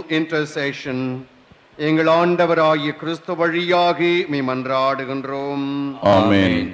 intercession எங்கள் ஆண்டவராகிய கிறிஸ்து வழியாக மே மன்றாடுகின்றோம் ஆமென்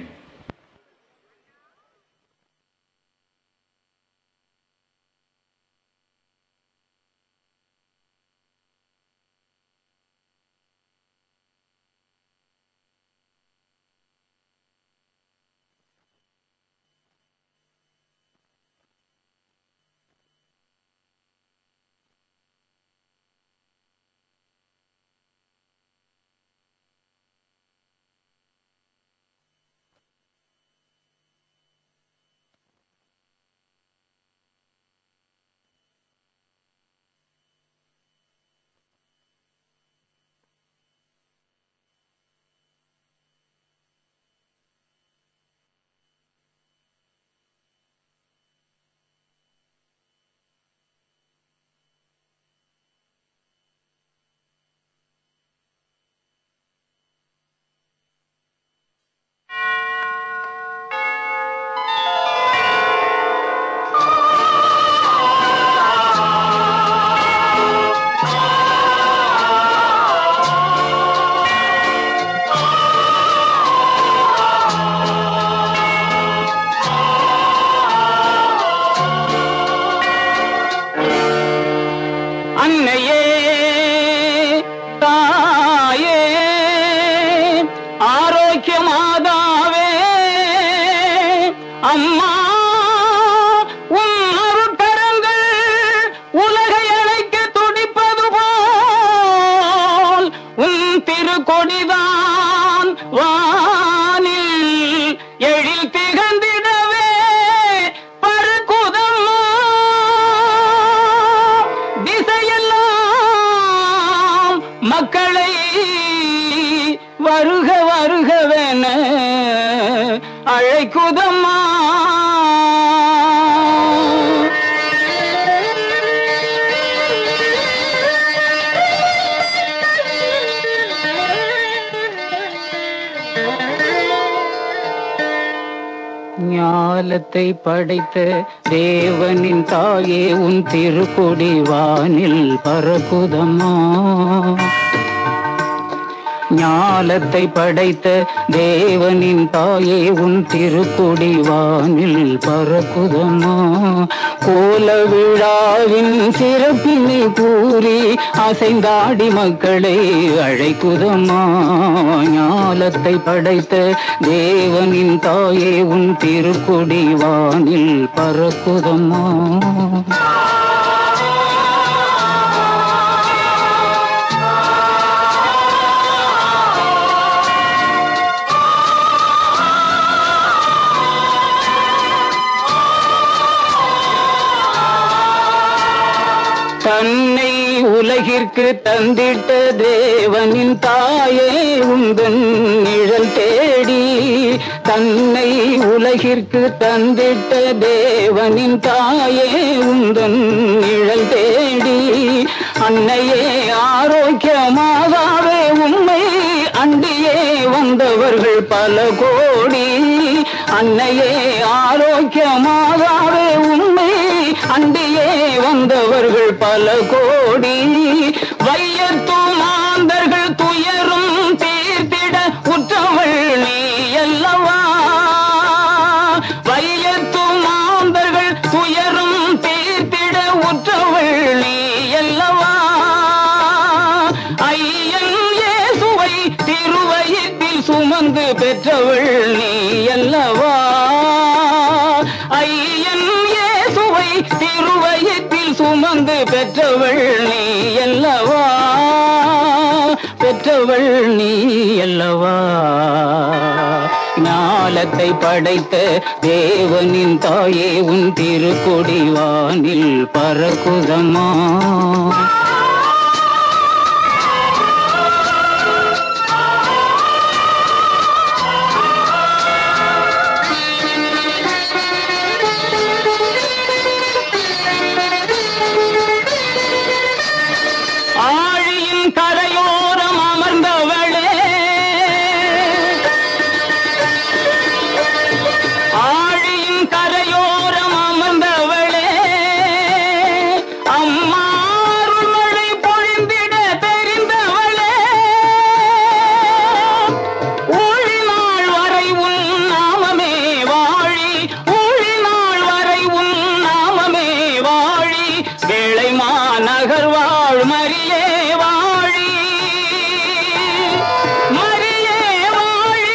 அன்னையே தாயே ஆரோக்கிய மாதாவே அம்மா உன் அருட்கரங்கள் உலகை அழைக்க துடிப்பது போல் உன் திருக்கொடிதான் வானில் எழில் திகழ்ந்திடவே பருக்குதம்மா திசையெல்லாம் மக்களை வருக வருகவென அழைக்குதம்மா ஞாலத்தை படைத்த தேவனின் தாயே உன் திருக்கொடி வானில் பறக்குதம்மா ஞாலத்தை படைத்த தேவனின் தாயே உன் திருக்கொடி வானில் பறக்குதம்மா கோல விழாவின் சிறப்பினை கூறி அசைந்தாடி மக்களை அழைக்குதம்மா ஞாலத்தை படைத்த தேவனின் தாயே உன் திருக்கொடி வானில் பறக்குதம்மா தன்னை உலகிற்கு தந்திட்ட தேவனின் தாயே உந்தன் நிழல் தேடி தன்னை உலகிற்கு தந்திட்ட தேவனின் தாயே உந்தன் நிழல் தேடி அன்னையே ஆரோக்கியமாகவே உண்மை அண்டியே வந்தவர்கள் பல கோடி அன்னையே ஆரோக்கியமாகவே உண்மை அண்டியே வந்தவர்கள் பல கோடி வையத்து மாந்தர்கள் துயரும் தீர்த்திட உற்றவள் நீ அல்லவா வையத்து மாந்தர்கள் துயரும் தீர்த்திட உற்றவள் நீ அல்லவா ஐயன் இயேசுவை திருவயிற்றில் சுமந்து பெற்றவள் நீ அல்லவா ஐயன் இயேசுவை திருவயிற்றில் சுமந்து பெற்றவள் நீ அல்லவா பெற்றவள் நீ அல்லவா ஞாலத்தை படைத்த தேவனின் தாயே உன் திருக்கொடி வானில் பறக்குதம்மா ஆழியின் கரையோரம் அமர்ந்தவளே ஆழியின் கரையோரம் அமர்ந்தவளே அம்மாறும் உலகர் வாழ் மரியே வாழி மரியே வாழி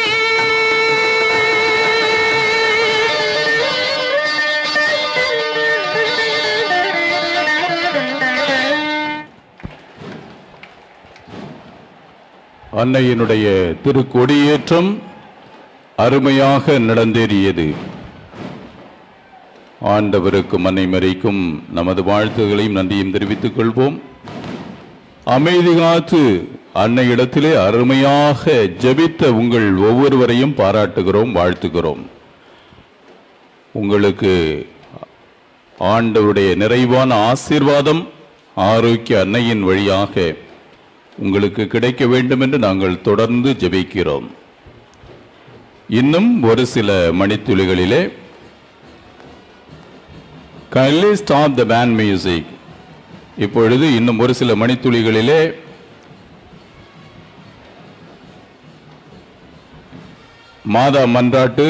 அன்னையினுடைய திருக்கொடியேற்றம் அருமையாக நடந்தேறியது ஆண்டவருக்கும் அன்னை மறைக்கும் நமது வாழ்த்துகளையும் நன்றியும் தெரிவித்துக் கொள்வோம் அமைதி காத்து அன்னையிடத்திலே அருமையாக ஜெபித்த உங்கள் ஒவ்வொருவரையும் பாராட்டுகிறோம் வாழ்த்துகிறோம் உங்களுக்கு ஆண்டவருடைய நிறைவான ஆசீர்வாதம் ஆரோக்கிய அன்னையின் வழியாக உங்களுக்கு கிடைக்க வேண்டும் என்று நாங்கள் தொடர்ந்து ஜெபிக்கிறோம் இன்னும் ஒரு சில மணித்துளிகளிலே kindly stop the band music இப்பொழுது இன்னும் ஒரு சில மணித்துளிகளிலே மாதா மன்றாட்டு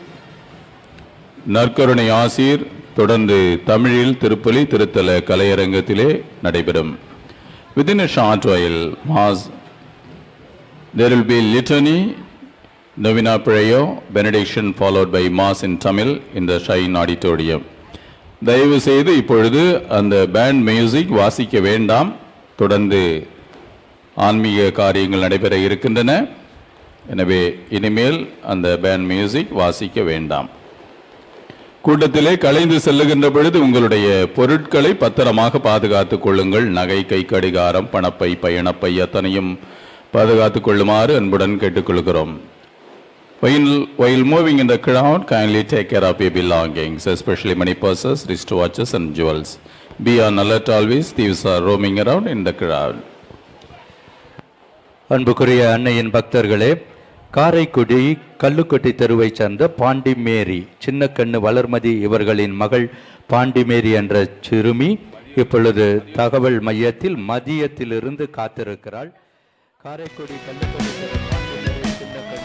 நற்கருணை ஆசீர் தொடர்ந்து தமிழில் திருப்பலி திருத்தல கலையரங்கத்திலே நடைபெறும் within a short while mass there will be litany novena prayer benediction followed by mass in tamil in the shrine auditorium தயவு செய்து இப்பொழுது அந்த பேண்ட் மியூசிக் வாசிக்க வேண்டாம் தொடர்ந்து ஆன்மீக காரியங்கள் நடைபெற இருக்கின்றன எனவே இனிமேல் அந்த பேண்ட் மியூசிக் வாசிக்க வேண்டாம் கூட்டத்திலே கலைந்து செல்லுகின்ற பொழுது உங்களுடைய பொருட்களை பத்திரமாக பாதுகாத்துக் கொள்ளுங்கள் நகை கை கடிகாரம் பணப்பை பயணப்பை அத்தனையும் பாதுகாத்துக் கொள்ளுமாறு அன்புடன் கேட்டுக்கொள்கிறோம் While, while moving in the crowd, kindly take care of your belongings, especially money purses, wristwatches, and jewels. Be on alert always, thieves are roaming around in the crowd. அன்புக்குரிய அன்னையின் பக்தர்களே காரைக்குடி கல்லுக்கொட்டி தெருவைச் சேர்ந்த பாண்டி மேரி சின்னக்கண்ணு வளர்மதி இவர்களின் மகள் பாண்டி மேரி என்ற சிறுமி இப்பொழுது தகவல் மையத்தில் மதியத்திலிருந்து காத்திருக்கிறாள் காரைக்குடி கல்லுக்கொட்டி தெரு பாண்டி மேரி சின்னக்கண்ணு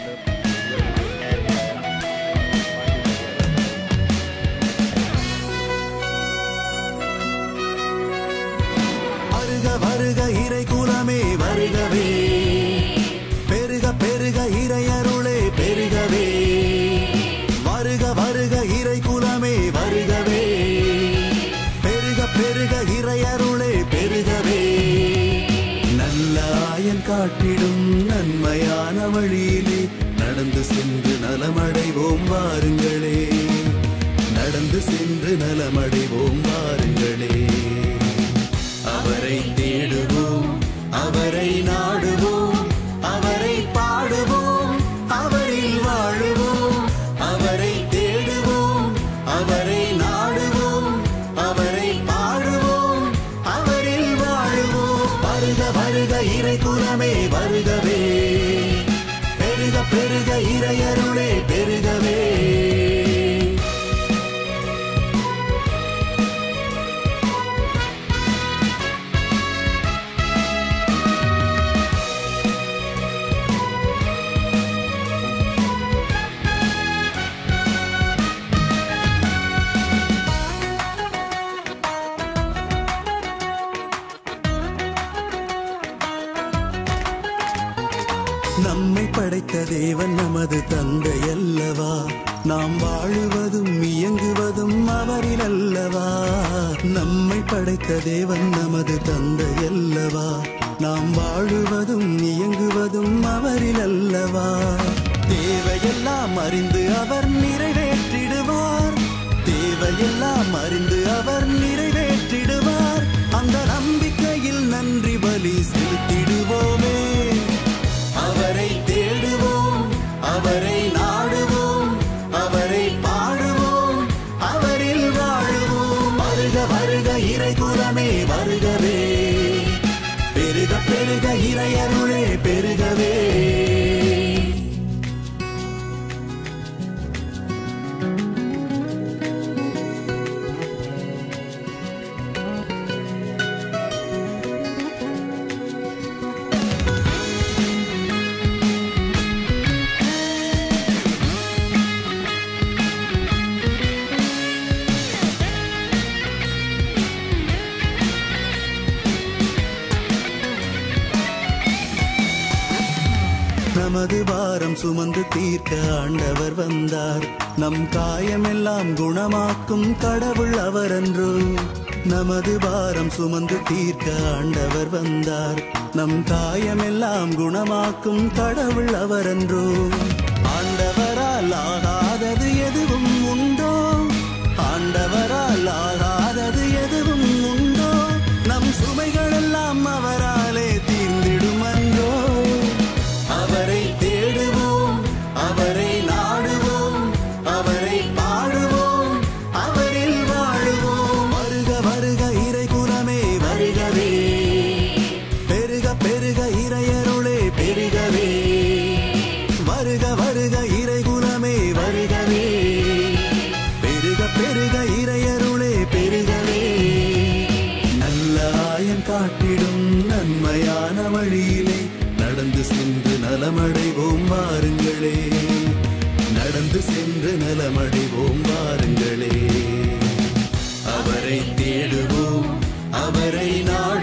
வருக வருக இறை குலமே வருகவே பெருக பெருக இறை அருளே பெருகவே வருக வருக இறை குலமே வருகவே பெருக பெருக இறை அருளே பெருகவே நல்ல ஆயன் காட்டிடும் நன்மையான வழியிலே நடந்து சென்று நலமடைவோம் வாருங்களே நடந்து சென்று நலமடைவோம் வாருங்களே அவரை தேடுவோம் அவரை நாடுவோம் அவரை பாடுவோம் அவரில் வாழுவோம் அவரை தேடுவோம் அவரை நாடுவோம் அவரை பாடுவோம் அவரில் வாழுவோம் வருக வருக இறை குலமே வருகவே பெருக பெருக இறையருளே பெருகவே நம்மை படைத்த தேவன் நமது தந்தை அல்லவா நாம் வாழுவதும் இயங்குவதும் அவரில் அல்லவா நம்மை படைத்த தேவன் நமது தந்தை அல்லவா நாம் வாழுவதும் இயங்குவதும் அவரில் அல்லவா தேவையெல்லாம் அறிந்து அவர் நிறைவேற்றிடுவார் தேவையெல்லாம் அறிந்து அவர் நிறைவேற்றிடுவார் அந்த நம்பிக்கையில் நன்றி பலி செலுத்திடுவோமே அவரை தேடுவோம் அவரை நாடுவோம் அவரை பாடுவோம் அவரில் வாழுவோம் வருக வருக இறை குலமே வருகவே பெருக பெருக இறை அருளே பெருகவே நமது பாரம் சுமந்து தீர்க்க ஆண்டவர் வந்தார் நம் காயமெல்லாம் குணமாக்கும் கடவுள் அவரன்றோ நமது பாரம் சுமந்து தீர்க்க ஆண்டவர் வந்தார் நம் காயமெல்லாம் குணமாக்கும் கடவுள் அவரன்றோ ஆண்டவரால் ஆகாதது எதுவும் உண்டோ ஆண்டவரால் ஆகாதது எதுவும் உண்டோ நம் சுமைகளெல்லாம் அவராலே தீர்ந்திடும் அன்றோ அவரை தேடுவோம் அவரை நாடுவோம் அவரை பாடுவோம் அவரில் வாழுவோம் வருக வருக இறை குலமே வருகவே பெருக பெருக இறையருளே பெருகவே வருக வருக இறை குலமே வருகவே பெருக பெருக இறையருளே பெருகவே நல்ல ஆயன் காட்டிடும் நன்மையான வழியிலே நடந்து சென்று நலமடைவோம் வாருங்களே நடந்து சென்று நலமடைவோம் வாருங்களே அவரை தேடுவோம் அவரை நாடு